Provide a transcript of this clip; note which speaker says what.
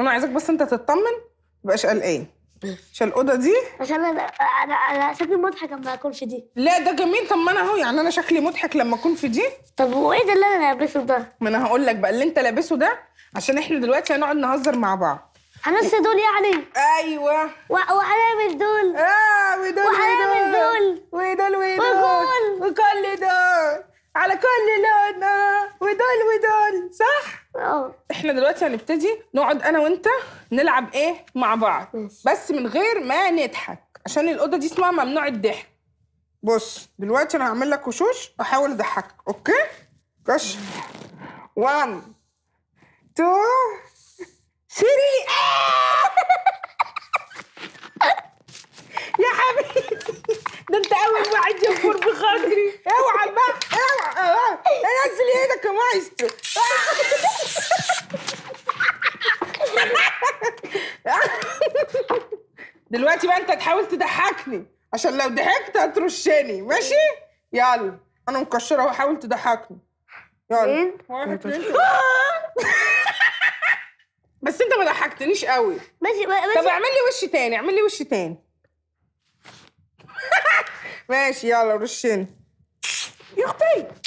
Speaker 1: انا عايزاك بس انت تطمن متبقاش قلقان عشان الاوضه دي
Speaker 2: عشان انا انا انا شكلي مضحك لما اكون في دي
Speaker 1: لا ده جميل طب ما انا اهو يعني انا شكلي مضحك لما اكون في دي
Speaker 2: طب وايه ده اللي انا لابسه ده
Speaker 1: ما انا هقول لك بقى اللي انت لابسه ده عشان احنا دلوقتي هنقعد نهزر مع بعض
Speaker 2: هنص دول يعني
Speaker 1: ايوه
Speaker 2: و- وهنعمل دول
Speaker 1: اه ودول
Speaker 2: وهنعمل
Speaker 1: ودول ودول ودول
Speaker 2: وكل.
Speaker 1: وكل دول على كل لون آه، ودول ودول صح
Speaker 2: اه
Speaker 1: احنا دلوقتي هنبتدي نقعد انا وانت نلعب ايه مع بعض
Speaker 2: ماشي.
Speaker 1: بس من غير ما نضحك عشان الاوضه دي اسمها ممنوع الضحك بص دلوقتي انا هعمل لك وشوش واحاول اضحكك اوكي كش 1 2 3 يا حبيبي ده انت اول واحد ينفر بخاطري اوعى بقى اوعى اوعى نزل ايدك يا مايسترو دلوقتي بقى انت تحاول تضحكني عشان لو ضحكت هترشني ماشي يلا انا مكشره اهو حاول تضحكني يلا
Speaker 2: اتنين.
Speaker 1: واحد اتنين تلاتة. بس انت ما ضحكتنيش قوي
Speaker 2: ماشي
Speaker 1: طب
Speaker 2: ماشي
Speaker 1: اعمل لي وش تاني اعمل لي وش تاني ماشي يلا رشني يا اختي